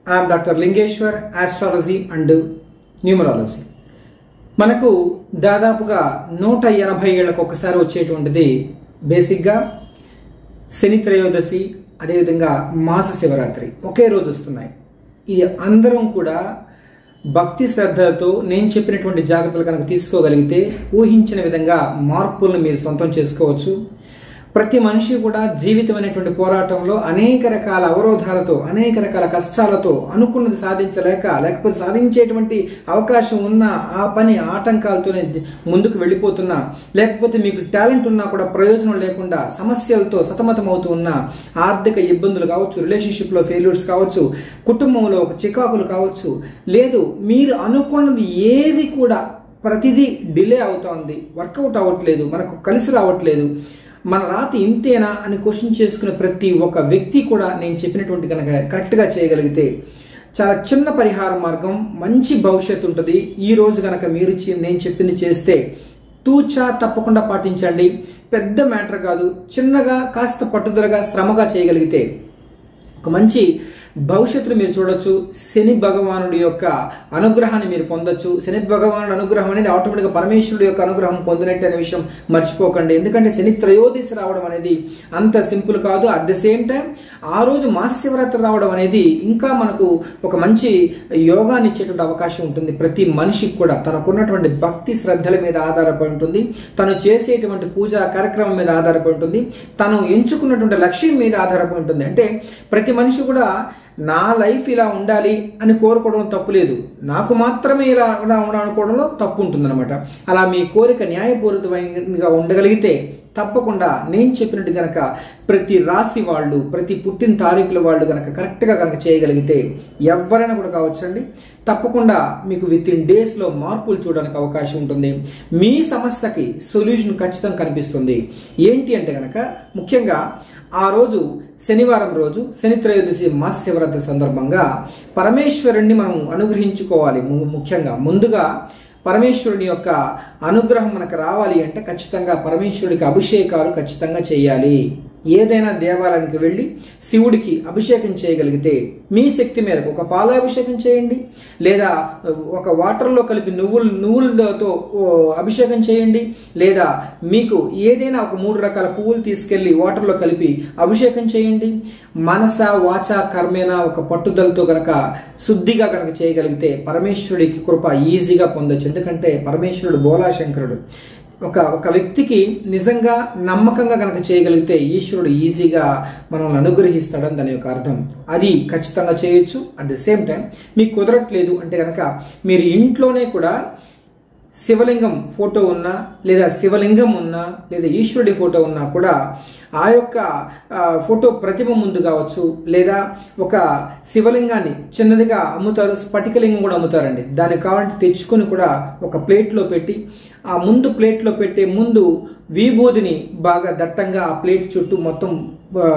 I'm doctor Lingeshwar astrology and numerology మనకు దాదాపుగా నూట ఎనభై ఏళ్ళకు ఒకసారి వచ్చేటువంటిది బేసిక్గా శని త్రయోదశి అదేవిధంగా మాస శివరాత్రి ఒకే రోజు వస్తున్నాయి ఇది అందరం కూడా భక్తి శ్రద్ధలతో నేను చెప్పినటువంటి జాగ్రత్తలు కనుక తీసుకోగలిగితే ఊహించిన విధంగా మార్పులను మీరు సొంతం చేసుకోవచ్చు ప్రతి మనిషి కూడా జీవితం అనేటువంటి పోరాటంలో అనేక రకాల అవరోధాలతో అనేక రకాల కష్టాలతో అనుకున్నది సాధించలేక లేకపోతే సాధించేటువంటి అవకాశం ఉన్న ఆ పని ఆటంకాలతోనే ముందుకు వెళ్ళిపోతున్నా లేకపోతే మీకు టాలెంట్ ఉన్నా కూడా ప్రయోజనం లేకుండా సమస్యలతో సతమతమవుతూ ఉన్న ఆర్థిక ఇబ్బందులు కావచ్చు రిలేషన్షిప్లో ఫెయిల్యూర్స్ కావచ్చు కుటుంబంలో ఒక చికాకులు కావచ్చు లేదు మీరు అనుకున్నది ఏది కూడా ప్రతిదీ డిలే అవుతోంది వర్కౌట్ అవ్వట్లేదు మనకు కలిసి రావట్లేదు మన రాతి ఇంతేనా అని క్వశ్చన్ చేసుకునే ప్రతి ఒక్క వ్యక్తి కూడా నేను చెప్పినటువంటి కనుక కరెక్ట్గా చేయగలిగితే చాలా చిన్న పరిహార మార్గం మంచి భవిష్యత్తు ఉంటుంది ఈ రోజు కనుక మీరు చే- నేను చెప్పింది చేస్తే తూచా తప్పకుండా పాటించండి పెద్ద మ్యాటర్ కాదు చిన్నగా కాస్త పట్టుదలగా శ్రమగా చేయగలిగితే ఒక మంచి భవిష్యత్తును మీరు చూడొచ్చు శని భగవానుడి యొక్క అనుగ్రహాన్ని మీరు పొందొచ్చు శని భగవానుడి అనుగ్రహం అనేది ఆటోమేటిక్గా పరమేశ్వరుడి యొక్క అనుగ్రహం పొందినట్టు అనే విషయం మర్చిపోకండి ఎందుకంటే శని త్రయోదశి రావడం అనేది అంత సింపుల్ కాదు అట్ ద సేమ్ టైం ఆ రోజు మాస శివరాత్రి రావడం అనేది ఇంకా మనకు ఒక మంచి యోగాన్ని ఇచ్చేటువంటి అవకాశం ఉంటుంది ప్రతి మనిషికి కూడా తనకున్నటువంటి భక్తి శ్రద్ధల మీద ఆధారపడి ఉంటుంది తను చేసేటువంటి పూజా కార్యక్రమం మీద ఆధారపడి ఉంటుంది తను ఎంచుకున్నటువంటి లక్ష్యం మీద ఆధారపడి ఉంటుంది అంటే ప్రతి మనిషి కూడా నా లైఫ్ ఇలా ఉండాలి అని కోరుకోవడం తప్పులేదు నాకు మాత్రమే ఇలా ఇలా ఉండాలనుకోవడంలో తప్పు ఉంటుందన్నమాట అలా మీ కోరిక న్యాయపూరితంగా ఉండగలిగితే తప్పకుండా నేను చెప్పినట్టు గనక ప్రతి రాశి వాళ్ళు ప్రతి పుట్టిన తారీఖుల వాళ్ళు గనక కరెక్ట్గా కనుక చేయగలిగితే ఎవరైనా కూడా కావచ్చండి తప్పకుండా మీకు విత్ ఇన్ డేస్లో మార్పులు చూడడానికి అవకాశం ఉంటుంది మీ సమస్యకి సొల్యూషన్ ఖచ్చితంగా కనిపిస్తుంది ఏంటి అంటే గనక ముఖ్యంగా ఆ రోజు శనివారం రోజు శని త్రయోదశి మాస శివరాత్రి సందర్భంగా పరమేశ్వరుణ్ణి మనం అనుగ్రహించుకోవాలి ము- ముఖ్యంగా ముందుగా పరమేశ్వరుని యొక్క అనుగ్రహం మనకు రావాలి అంటే ఖచ్చితంగా పరమేశ్వరుడికి అభిషేకాలు ఖచ్చితంగా చేయాలి ఏదైనా దేవాలయానికి వెళ్ళి శివుడికి అభిషేకం చేయగలిగితే మీ శక్తి మేరకు ఒక పాలాభిషేకం చేయండి లేదా ఒక వాటర్లో కలిపి నువ్వులు నువ్వులతో ఓ, అభిషేకం చేయండి లేదా మీకు ఏదైనా ఒక మూడు రకాల పువ్వులు తీసుకెళ్లి వాటర్లో కలిపి అభిషేకం చేయండి మనస వాచ కర్మేన ఒక పట్టుదలతో గనక శుద్ధిగా గనక చేయగలిగితే పరమేశ్వరుడికి కృప ఈజీగా పొందొచ్చు ఎందుకంటే పరమేశ్వరుడు బోలాశంకరుడు ఒక ఒక వ్యక్తికి నిజంగా నమ్మకంగా కనుక చేయగలిగితే ఈశ్వరుడు ఈజీగా మనల్ని అనుగ్రహిస్తాడని దాని యొక్క అర్థం అది ఖచ్చితంగా చేయొచ్చు అట్ ద సేమ్ టైం మీకు కుదరట్లేదు అంటే కనుక మీరు ఇంట్లోనే కూడా శివలింగం ఫోటో ఉన్నా లేదా శివలింగం ఉన్నా లేదా ఈశ్వరుడి ఫోటో ఉన్నా కూడా ఆ యొక్క ఆ, ఫోటో ప్రతిమ ముందు కావచ్చు లేదా ఒక శివలింగాన్ని చిన్నదిగా అమ్ముతారు స్ఫటికలింగం కూడా అమ్ముతారండి దాన్ని కావాలంటే తెచ్చుకొని కూడా ఒక ప్లేట్లో పెట్టి ఆ ముందు ప్లేట్లో పెట్టే ముందు విభూదిని బాగా దట్టంగా ఆ ప్లేట్ చుట్టూ మొత్తం ఆ,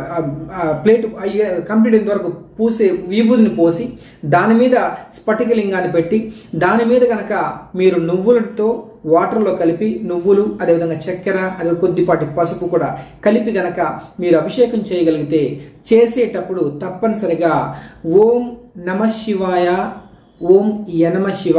ఆ ప్లేట్ అయ్యే కంప్లీట్ అయిన వరకు పూసే విభూదిని పోసి దాని మీద స్ఫటికలింగాన్ని పెట్టి దాని మీద కనుక మీరు నువ్వులతో వాటర్లో కలిపి నువ్వులు అదేవిధంగా చక్కెర అదే కొద్దిపాటి పసుపు కూడా కలిపి గనక మీరు అభిషేకం చేయగలిగితే చేసేటప్పుడు తప్పనిసరిగా ఓం నమ శివాయ ఓం యనమ శివ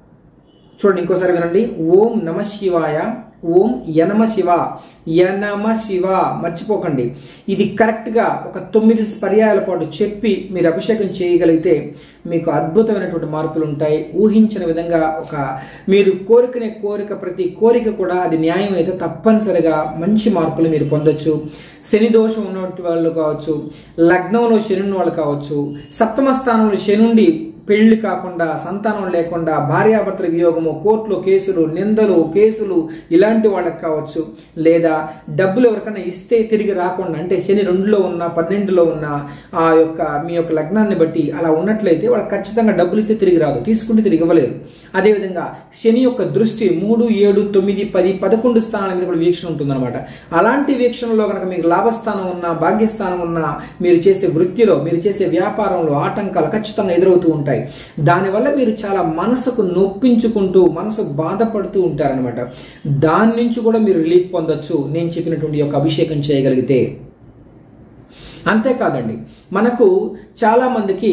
చూడండి ఇంకోసారి వినండి ఓం నమ శివాయ ఓం యనమ శివ యనమ శివ మర్చిపోకండి ఇది కరెక్ట్గా ఒక తొమ్మిది పర్యాయాల పాటు చెప్పి మీరు అభిషేకం చేయగలిగితే మీకు అద్భుతమైనటువంటి మార్పులు ఉంటాయి ఊహించిన విధంగా ఒక మీరు కోరికనే కోరిక ప్రతి కోరిక కూడా అది న్యాయం అయితే తప్పనిసరిగా మంచి మార్పులు మీరు పొందొచ్చు శని దోషం ఉన్నటువంటి వాళ్ళు కావచ్చు లగ్నంలో శని ఉన్న వాళ్ళు కావచ్చు సప్తమ స్థానంలో శనుండి పెళ్లి కాకుండా సంతానం లేకుండా భార్యాభర్తల వియోగము కోర్టులో కేసులు నిందలు కేసులు ఇలాంటి వాళ్ళకి కావచ్చు లేదా డబ్బులు ఎవరికైనా ఇస్తే తిరిగి రాకుండా అంటే శని రెండులో ఉన్న పన్నెండులో ఉన్న ఆ యొక్క మీ యొక్క లగ్నాన్ని బట్టి అలా ఉన్నట్లయితే వాళ్ళకి ఖచ్చితంగా డబ్బులు ఇస్తే తిరిగి రాదు తీసుకుంటే తిరిగి ఇవ్వలేరు అదేవిధంగా శని యొక్క దృష్టి మూడు ఏడు తొమ్మిది పది పదకొండు స్థానాల మీద కూడా వీక్షణ ఉంటుందన్నమాట అలాంటి వీక్షణలో కనుక మీకు లాభస్థానం ఉన్నా భాగ్యస్థానం ఉన్నా మీరు చేసే వృత్తిలో మీరు చేసే వ్యాపారంలో ఆటంకాలు ఖచ్చితంగా ఎదురవుతూ ఉంటాయి దానివల్ల మీరు చాలా మనసుకు నొప్పించుకుంటూ మనసు బాధపడుతూ ఉంటారనమాట దాని నుంచి కూడా మీరు రిలీఫ్ పొందొచ్చు నేను చెప్పినటువంటి ఈ యొక్క అభిషేకం చేయగలిగితే అంతేకాదండి మనకు చాలా మందికి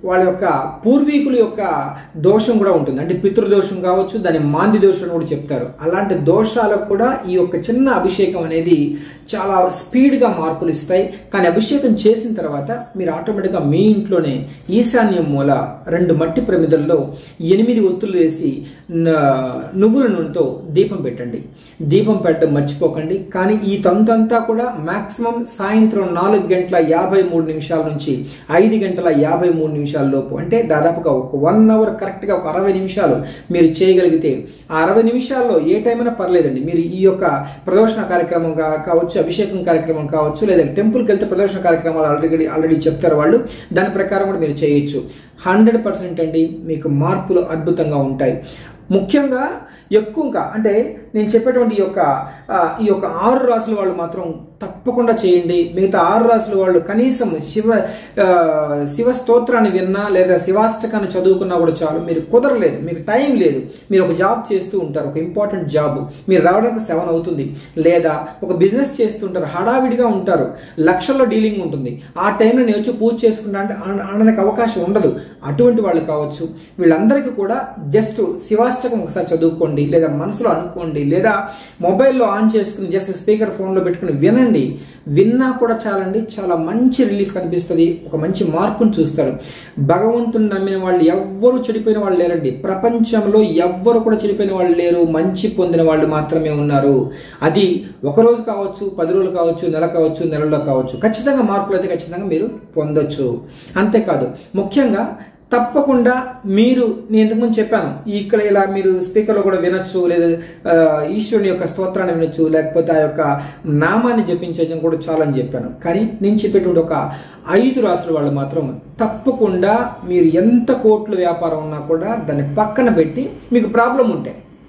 వాళ్ళ యొక్క పూర్వీకుల యొక్క దోషం కూడా ఉంటుంది అంటే పితృదోషం కావచ్చు దాని మాంది దోషం కూడా చెప్తారు అలాంటి దోషాలకు కూడా ఈ యొక్క చిన్న అభిషేకం అనేది చాలా స్పీడ్గా మార్పులు ఇస్తాయి కానీ అభిషేకం చేసిన తర్వాత మీరు ఆటోమేటిక్గా మీ ఇంట్లోనే ఈశాన్యం మూల రెండు మట్టి ప్రమిదల్లో ఎనిమిది ఒత్తులు వేసి న- నువ్వుల నూనెతో దీపం పెట్టండి దీపం పెట్టడం మర్చిపోకండి కానీ ఈ తంతంతా కూడా మాక్సిమం సాయంత్రం నాలుగు గంటల యాభై మూడు నిమిషాల నుంచి ఐదు గంటల యాభై మూడు నిమిషాల లోపు అంటే దాదాపుగా ఒక వన్ అవర్ కరెక్ట్గా ఒక అరవై నిమిషాలు మీరు చేయగలిగితే ఆ అరవై నిమిషాల్లో ఏ టైం అయినా పర్లేదండి మీరు ఈ యొక్క ప్రదోషణ కార్యక్రమం కా- కావచ్చు అభిషేకం కార్యక్రమం కావచ్చు లేదా టెంపుల్కి వెళ్తే ప్రదోషణ కార్యక్రమాలు ఆల్రెడీ ఆల్రెడీ చెప్తారు వాళ్ళు దాని ప్రకారం కూడా మీరు చేయొచ్చు హండ్రెడ్ పర్సెంట్ అండి మీకు మార్పులు అద్భుతంగా ఉంటాయి ముఖ్యంగా ఎక్కువగా అంటే నేను చెప్పేటువంటి ఈ యొక్క ఆ, ఈ యొక్క ఆరు రాసుల వాళ్ళు మాత్రం తప్పకుండా చేయండి మిగతా ఆరు రాసుల వాళ్ళు కనీసం శివ ఆ, శివ స్తోత్రాన్ని విన్నా లేదా శివాష్టకాన్ని చదువుకున్నా కూడా చాలు మీరు కుదరలేదు మీకు టైం లేదు మీరు ఒక జాబ్ చేస్తూ ఉంటారు ఒక ఇంపార్టెంట్ జాబ్ మీరు రావడానికి సెవెన్ అవుతుంది లేదా ఒక బిజినెస్ చేస్తుంటారు హడావిడిగా ఉంటారు లక్షల్లో డీలింగ్ ఉంటుంది ఆ టైంలో నేను వచ్చి పూజ చేసుకుంటా అంటే అన- అనడానికి అవకాశం ఉండదు అటువంటి వాళ్ళు కావచ్చు వీళ్ళందరికీ కూడా జస్ట్ శివాష్టకం ఒకసారి చదువుకోండి లేదా మనసులో అనుకోండి లేదా మొబైల్లో ఆన్ చేసుకుని జస్ట్ స్పీకర్ ఫోన్లో పెట్టుకుని వినండి విన్నా కూడా చాలండి చాలా మంచి రిలీఫ్ కనిపిస్తుంది ఒక మంచి మార్పును చూస్తారు భగవంతుని నమ్మిన వాళ్ళు ఎవ్వరు చెడిపోయిన వాళ్ళు లేరండి ప్రపంచంలో ఎవ్వరు కూడా చెడిపోయిన వాళ్ళు లేరు మంచి పొందిన వాళ్ళు మాత్రమే ఉన్నారు అది ఒక రోజు కావచ్చు పది రోజులు కావచ్చు నెల కావచ్చు నెలలో కావచ్చు ఖచ్చితంగా మార్పులు అయితే ఖచ్చితంగా మీరు పొందొచ్చు అంతేకాదు ముఖ్యంగా తప్పకుండా మీరు నేను ఇంతకుముందు చెప్పాను ఇక్కడ ఇలా మీరు స్పీకర్లో కూడా వినొచ్చు లేదా ఆ, ఈశ్వరుని యొక్క స్తోత్రాన్ని వినొచ్చు లేకపోతే ఆ యొక్క నామాన్ని జపించడం కూడా చాలని చెప్పాను కానీ నేను చెప్పేటువంటి ఒక ఐదు రాసుల వాళ్ళు మాత్రం తప్పకుండా మీరు ఎంత కోట్ల వ్యాపారం ఉన్నా కూడా దాన్ని పక్కన పెట్టి మీకు ప్రాబ్లం ఉంటే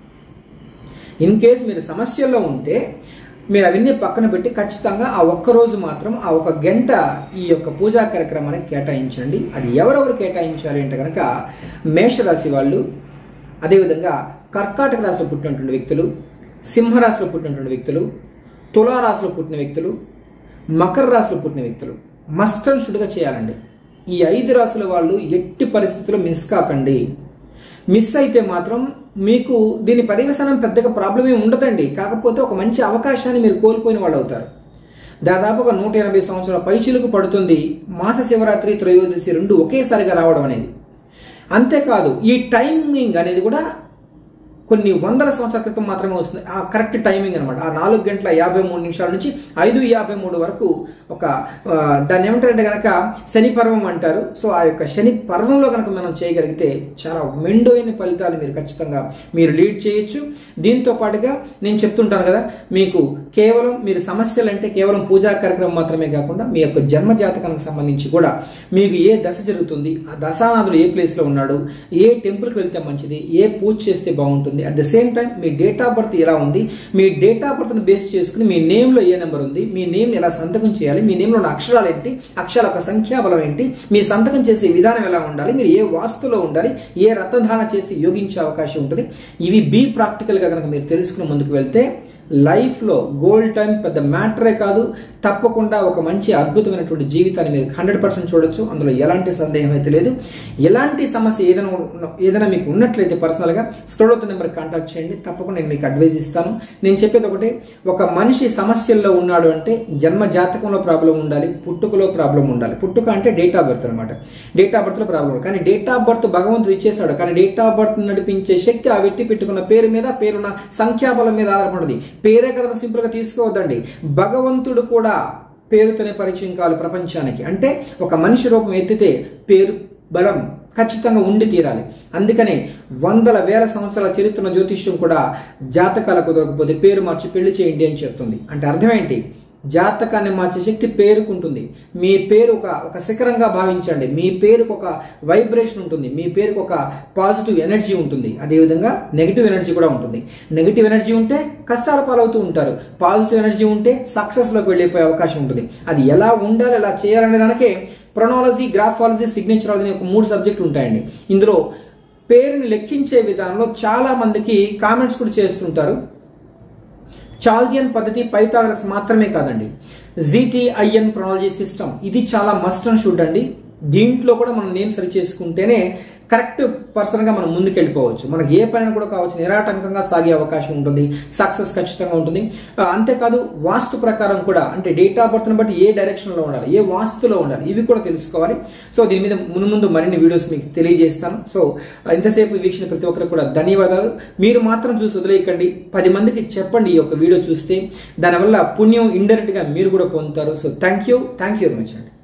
ఇన్ కేస్ మీరు సమస్యల్లో ఉంటే మీరు అవన్నీ పక్కన పెట్టి ఖచ్చితంగా ఆ ఒక్క రోజు మాత్రం ఆ ఒక గంట ఈ యొక్క పూజా కార్యక్రమానికి కేటాయించండి అది ఎవరెవరు కేటాయించాలి అంటే కనుక మేషరాశి వాళ్ళు అదేవిధంగా కర్కాటక రాశిలో పుట్టినటువంటి వ్యక్తులు సింహరాశిలో పుట్టినటువంటి వ్యక్తులు తులారాశిలో పుట్టిన వ్యక్తులు మకర రాశిలో పుట్టిన వ్యక్తులు మస్ట్ అండ్ షుడ్గా చేయాలండి ఈ ఐదు రాశుల వాళ్ళు ఎట్టి పరిస్థితుల్లో మిస్ కాకండి మిస్ అయితే మాత్రం మీకు దీని పర్యవసానం పెద్దగా ప్రాబ్లం ఏమి ఉండదండి కాకపోతే ఒక మంచి అవకాశాన్ని మీరు కోల్పోయిన వాళ్ళు అవుతారు దాదాపుగా నూట ఎనభై సంవత్సరాల పైచిలుకు పడుతుంది మాస శివరాత్రి త్రయోదశి రెండు ఒకేసారిగా రావడం అనేది అంతేకాదు ఈ టైమింగ్ అనేది కూడా కొన్ని వందల సంవత్సరాల క్రితం మాత్రమే వస్తుంది ఆ కరెక్ట్ టైమింగ్ అనమాట ఆ నాలుగు గంటల యాభై మూడు నిమిషాల నుంచి ఐదు యాభై మూడు వరకు ఒక ఆ, దాన్ని ఏమంటారంటే కనుక శని పర్వం అంటారు సో ఆ యొక్క శని పర్వంలో కనుక మనం చేయగలిగితే చాలా మెండైన ఫలితాలు మీరు ఖచ్చితంగా మీరు లీడ్ చేయొచ్చు దీంతో పాటుగా నేను చెప్తుంటాను కదా మీకు కేవలం మీరు సమస్యలు అంటే కేవలం పూజా కార్యక్రమం మాత్రమే కాకుండా మీ యొక్క జన్మ జాతకానికి సంబంధించి కూడా మీకు ఏ దశ జరుగుతుంది ఆ దశానాథుడు ఏ ప్లేస్లో ఉన్నాడు ఏ టెంపుల్కి వెళ్తే మంచిది ఏ పూజ చేస్తే బాగుంటుంది అట్ ద సేమ్ టైం మీ డేట్ ఆఫ్ బర్త్ ఎలా ఉంది మీ డేట్ ఆఫ్ బర్త్ని బేస్ చేసుకుని మీ నేమ్లో ఏ నెంబర్ ఉంది మీ నేమ్ ఎలా సంతకం చేయాలి మీ నేమ్లో ఉన్న అక్షరాలు ఏంటి అక్షరాల యొక్క సంఖ్యాబలం ఏంటి మీ సంతకం చేసే విధానం ఎలా ఉండాలి మీరు ఏ వాస్తులో ఉండాలి ఏ రత్నధారణ చేస్తే యోగించే అవకాశం ఉంటుంది ఇవి బీ ప్రాక్టికల్గా కనుక మీరు తెలుసుకుని ముందుకు వెళ్తే లైఫ్లో గోల్డ్ టైం పెద్ద మ్యాటరే కాదు తప్పకుండా ఒక మంచి అద్భుతమైనటువంటి జీవితాన్ని మీరు హండ్రెడ్ పర్సెంట్ చూడొచ్చు అందులో ఎలాంటి సందేహం అయితే లేదు ఎలాంటి సమస్య ఏదైనా ఉన్న- ఏదైనా మీకు ఉన్నట్లయితే పర్సనల్గా స్క్రోల్ అవుతున్న నెంబర్ కాంటాక్ట్ చేయండి తప్పకుండా నేను మీకు అడ్వైజ్ ఇస్తాను నేను చెప్పేది ఒకటి ఒక మనిషి సమస్యల్లో ఉన్నాడు అంటే జన్మ జాతకంలో ప్రాబ్లం ఉండాలి పుట్టుకలో ప్రాబ్లం ఉండాలి పుట్టుక అంటే డేట్ ఆఫ్ బర్త్ అనమాట డేట్ ఆఫ్ బర్త్లో ప్రాబ్లం కానీ డేట్ ఆఫ్ బర్త్ భగవంతుడు ఇచ్చేశాడు కానీ డేట్ ఆఫ్ బర్త్ నడిపించే శక్తి ఆ వ్యక్తి పెట్టుకున్న పేరు మీద పేరున్న సంఖ్యాబలం మీద ఆధారపడింది పేరే కదా సింపుల్ గా తీసుకోవద్దండి భగవంతుడు కూడా పేరుతోనే పరిచయం కావాలి ప్రపంచానికి అంటే ఒక మనిషి రూపం ఎత్తితే పేరు బలం ఖచ్చితంగా ఉండి తీరాలి అందుకనే వందల వేల సంవత్సరాల చరిత్ర ఉన్న జ్యోతిష్యం కూడా జాతకాలకు దొరకపోతే పేరు మార్చి పెళ్లి చేయండి అని చెప్తుంది అంటే అర్థం ఏంటి జాతకాన్ని మార్చే శక్తి పేరుకుంటుంది మీ పేరు ఒక ఒక శిఖరంగా భావించండి మీ పేరుకు ఒక వైబ్రేషన్ ఉంటుంది మీ పేరుకు ఒక పాజిటివ్ ఎనర్జీ ఉంటుంది అదేవిధంగా నెగిటివ్ ఎనర్జీ కూడా ఉంటుంది నెగిటివ్ ఎనర్జీ ఉంటే కష్టాల పాలవుతూ ఉంటారు పాజిటివ్ ఎనర్జీ ఉంటే సక్సెస్లోకి వెళ్ళిపోయే అవకాశం ఉంటుంది అది ఎలా ఉండాలి ఎలా చేయాలనే దానికే ప్రొనాలజీ గ్రాఫాలజీ సిగ్నేచరాలజీ ఒక మూడు సబ్జెక్టులు ఉంటాయండి ఇందులో పేరుని లెక్కించే విధానంలో చాలా మందికి కామెంట్స్ కూడా చేస్తుంటారు చాల్దియన్ పద్ధతి పైథాగరస్ మాత్రమే కాదండి జీటీఐఎన్ ప్రొనాలజీ సిస్టమ్ ఇది చాలా మస్ట్ అండ్ షుడ్ అండి దీంట్లో కూడా మనం నేమ్ సరి చేసుకుంటేనే కరెక్ట్ పర్సన్గా మనం ముందుకెళ్ళిపోవచ్చు మనకి ఏ పైన కూడా కావచ్చు నిరాటంకంగా సాగే అవకాశం ఉంటుంది సక్సెస్ ఖచ్చితంగా ఉంటుంది ఆ, అంతేకాదు వాస్తు ప్రకారం కూడా అంటే డేట్ ఆఫ్ బర్త్ని బట్టి ఏ డైరెక్షన్లో ఉండాలి ఏ వాస్తులో ఉండాలి ఇవి కూడా తెలుసుకోవాలి సో దీని మీద ముందు ముందు మరిన్ని వీడియోస్ మీకు తెలియజేస్తాను సో ఇంతసేపు వీక్షణ ప్రతి ఒక్కరికి కూడా ధన్యవాదాలు మీరు మాత్రం చూసి వదిలేయకండి పది మందికి చెప్పండి ఈ యొక్క వీడియో చూస్తే దానివల్ల పుణ్యం ఇండైరెక్ట్గా మీరు కూడా పొందుతారు so thank you thank you very much అండి